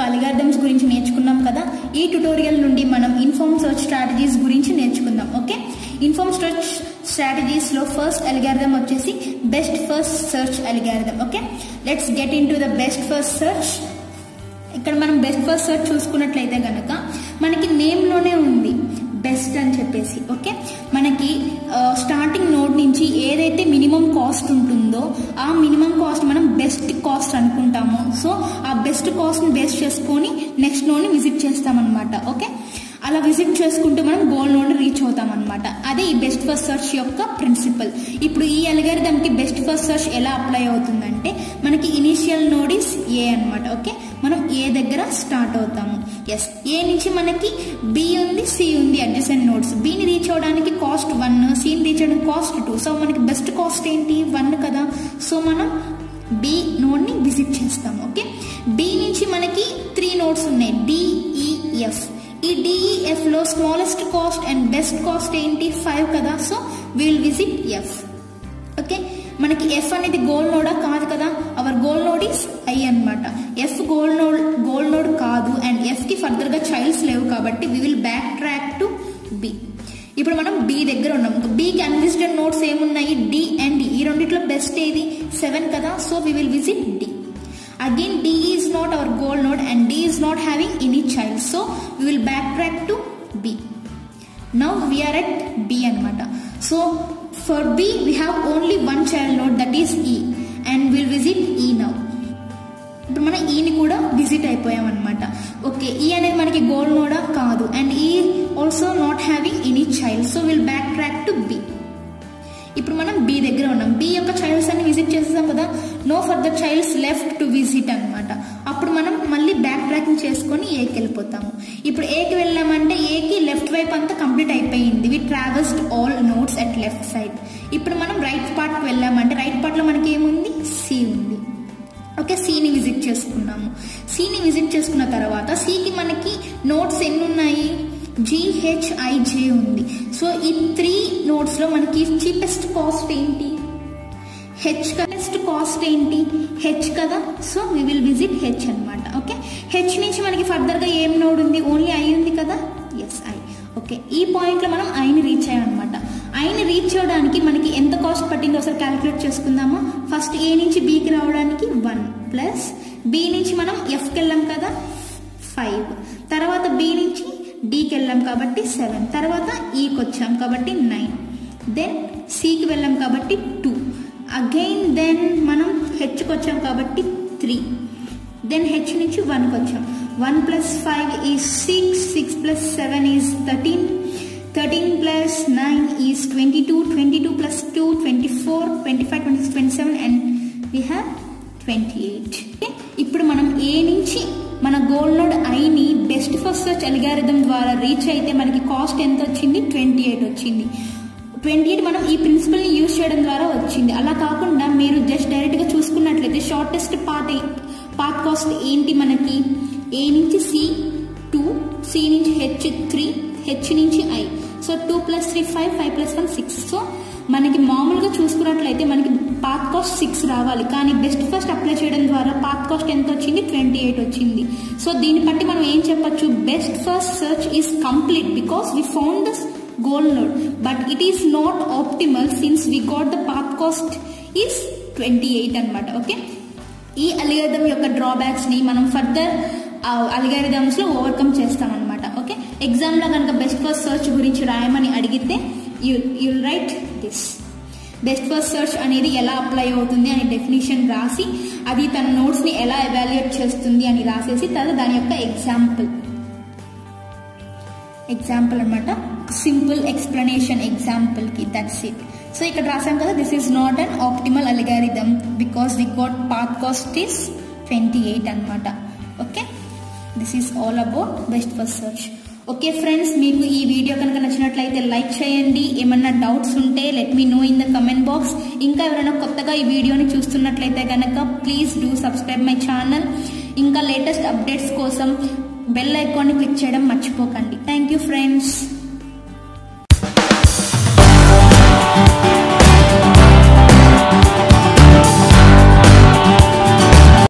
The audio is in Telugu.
అల్గారిథమ్స్ గురించి నేర్చుకున్నాం కదా ఈ ట్యుటోరియల్ నుండి మనం ఇన్ఫార్మ్ సర్చ్ స్ట్రాటజీస్ గురించి నేర్చుకుందాం ఓకే ఇన్ఫార్మ్ సర్చ్ స్ట్రాటజీస్ లో ఫస్ట్ అల్గారిథం వచ్చేసి best first search algorithm okay let's get into the best first search ఇక్కడ మనం బెస్ట్ ఫస్ట్ సర్చ్ చూసుకున్నట్లయితే గనక మనకి నేమ్లోనే ఉంది బెస్ట్ అని చెప్పేసి ఓకే మనకి స్టార్టింగ్ నోడ్ నుంచి ఏదైతే మినిమం కాస్ట్ ఉంటుందో ఆ మినిమం కాస్ట్ మనం బెస్ట్ కాస్ట్ అనుకుంటాము సో ఆ బెస్ట్ కాస్ట్ని బేస్ చేసుకొని నెక్స్ట్ నోడ్ని విజిట్ చేస్తామన్నమాట ఓకే అలా విజిట్ చేసుకుంటూ మనం గోల్ నోడ్ రీచ్ అవుతాం అనమాట అదే ఈ బెస్ట్ ఫస్ట్ సర్చ్ యొక్క ప్రిన్సిపల్ ఇప్పుడు ఈ అల్గారిథంకి బెస్ట్ ఫస్ట్ సర్చ్ ఎలా అప్లై అవుతుందంటే మనకి ఇనిషియల్ నోడ్ ఇస్ ఏ అనమాట ఓకే మనం ఏ దగ్గర స్టార్ట్ అవుతాము ఎస్ ఏ నుంచి మనకి బి ఉంది సి ఉంది అడ్జసెంట్ నోట్స్ బిని రీచ్ అవడానికి కాస్ట్ వన్ సిని రీచ్ అవడానికి కాస్ట్ టూ సో మనకి బెస్ట్ కాస్ట్ ఏంటి వన్ కదా సో మనం బి నోడ్ని విజిట్ చేస్తాం ఓకే బి నుంచి మనకి త్రీ నోట్స్ ఉన్నాయి డిఈఎఫ్ ఈ డిఈఎఫ్ లో smallest cost and best cost ఏంటి ఫైవ్ కదా so will visit F okay మనకి ఎఫ్ అనేది గోల్ నోడా కాదు కదా our goal node is I అనమాట F goal node goal node కాదు అండ్ ఎఫ్ కి ఫర్దర్ గా చైల్డ్స్ లేవు కాబట్టి we will backtrack to B ఇప్పుడు మనం బి దగ్గర ఉన్నాం బికి అన్విజిటెడ్ నోట్స్ ఏమున్నాయి డి అండ్ ఈ రెండిట్లో బెస్ట్ ఏది సెవెన్ కదా so we will visit D again d is not our goal node and d is not having any child so we will backtrack to b now we are at b anamata so for b we have only one child node that is e and we'll visit e now ఇప్పుడు మనం ఈని కూడా విజిట్ అయిపోయాం అనమాట ఓకే ఈ అనేది మనకి గోల్ నోడా కాదు and E also not having any child so will backtrack to B ఇప్పుడు మనం బి దగ్గర ఉన్నాం బి యొక్క చైల్డ్స్ అన్ని విజిట్ చేసేసాం కదా no further childs left to visit అనమాట అప్పుడు మనం మళ్ళీ బ్యాక్ ట్రాకింగ్ చేసుకొని ఏకి వెళ్ళిపోతాము ఇప్పుడు ఏకి వెళ్ళామంటే ఏకి లెఫ్ట్ వైపు అంతా కంప్లీట్ అయిపోయింది we travelled all nodes at left side ఇప్పుడు మనం రైట్ పార్ట్కి వెళ్ళామంటే రైట్ పార్ట్లో మనకి ఏముంది సి ఉంది ఓకే సిని విజిట్ చేసుకున్నాము సిని విజిట్ చేసుకున్న తర్వాత సికి మనకి నోట్స్ ఎన్ని ఉన్నాయి జిహెచ్ఐజే ఉంది సో ఈ త్రీ నోట్స్లో మనకి చీపెస్ట్ కాస్ట్ ఏంటి హెచ్ బెస్ట్ కాస్ట్ ఏంటి హెచ్ కదా so we will visit H అనమాట ఓకే హెచ్ నుంచి మనకి ఫర్దర్గా ఏం నోడ్ ఉంది ఓన్లీ ఐ ఉంది కదా ఎస్ ఐ ఓకే ఈ పాయింట్లో మనం ఐని రీచ్ అయ్యామన్నమాట ఐని రీచ్ అవ్వడానికి మనకి ఎంత కాస్ట్ పట్టిందో ఒకసారి క్యాలిక్యులేట్ చేసుకుందామా ఫస్ట్ ఏ నుంచి బీకి రావడానికి వన్ ప్లస్ బి నుంచి మనం ఎఫ్కి వెళ్ళాం కదా ఫైవ్ తర్వాత బి నుంచి డీకి వెళ్ళాం కాబట్టి సెవెన్ తర్వాత ఈకి వచ్చాం కాబట్టి నైన్ దెన్ సికి వెళ్ళాం కాబట్టి టూ అగైన్ దెన్ మనం హెచ్కి వచ్చాం కాబట్టి త్రీ దెన్ హెచ్ నుంచి వన్కి వచ్చాం one plus five is six six plus seven is thirteen thirteen plus nine is twenty two twenty two plus two twenty four twenty five twenty six twenty seven and we have twenty eight ఇప్పుడు మనం ఏ నుంచి మన గోల్ నోడ్ ఐని బెస్ట్ ఫస్ట్ సర్చ్ అల్గారిథం ద్వారా రీచ్ అయితే మనకి కాస్ట్ ఎంత వచ్చింది ట్వంటీ ఎయిట్ వచ్చింది ట్వంటీ ఎయిట్ మనం ఈ ప్రిన్సిపల్ని యూజ్ చేయడం ద్వారా వచ్చింది అలా కాకుండా మీరు జస్ట్ డైరెక్ట్గా చూసుకున్నట్లయితే షార్టెస్ట్ పాత్ పాత్ కాస్ట్ ఏంటి మనకి ఏ నుంచి సి టూ సి నుంచి హెచ్ త్రీ హెచ్ నుంచి I so two plus three five five plus one six so మనకి మామూలుగా చూసుకున్నట్లయితే మనకి పాత్ కాస్ట్ సిక్స్ రావాలి కానీ బెస్ట్ ఫస్ట్ అప్లై చేయడం ద్వారా పాత్ కాస్ట్ ఎంత వచ్చింది ట్వంటీ ఎయిట్ వచ్చింది సో దీన్ని బట్టి మనం ఏం చెప్పొచ్చు best first search is complete because we found the goal node but it is not optimal since we got the path cost is twenty eight అనమాట ఓకే ఈ అలిగరిథం యొక్క డ్రాబ్యాక్స్ ని మనం ఫర్దర్ అలిగారిథమ్స్ లో ఓవర్కమ్ చేస్తామన్నమాట ఓకే ఎగ్జామ్ లో కనుక బెస్ట్ ఫస్ట్ సర్చ్ గురించి రాయమని అడిగితే you you'll write this best first search అనేది ఎలా అప్లై అవుతుంది అని డెఫినేషన్ రాసి అది తన నోట్స్ ని ఎలా ఎవాల్యుయేట్ చేస్తుంది అని రాసేసి తర్వాత దాని యొక్క ఎగ్జాంపుల్ ఎగ్జాంపుల్ అనమాట సింపుల్ ఎక్స్ప్లెనేషన్ ఎగ్జాంపుల్ కి దట్స్ ఇట్ సో ఇక్కడ రాసాం కదా this is not an optimal algorithm because the got path cost is twenty eight అనమాట okay this is all about best first search okay friends మీకు ఈ వీడియో కనుక నచ్చినట్లయితే లైక్ చేయండి ఏమన్నా డౌట్స్ ఉంటే let me know in the comment box ఇంకా ఎవరైనా కొత్తగా ఈ వీడియోని చూస్తున్నట్లయితే కనుక please do subscribe my channel ఇంకా లేటెస్ట్ అప్డేట్స్ కోసం బెల్ ఐకాన్ని క్లిక్ చేయడం మర్చిపోకండి థ్యాంక్ యూ ఫ్రెండ్స్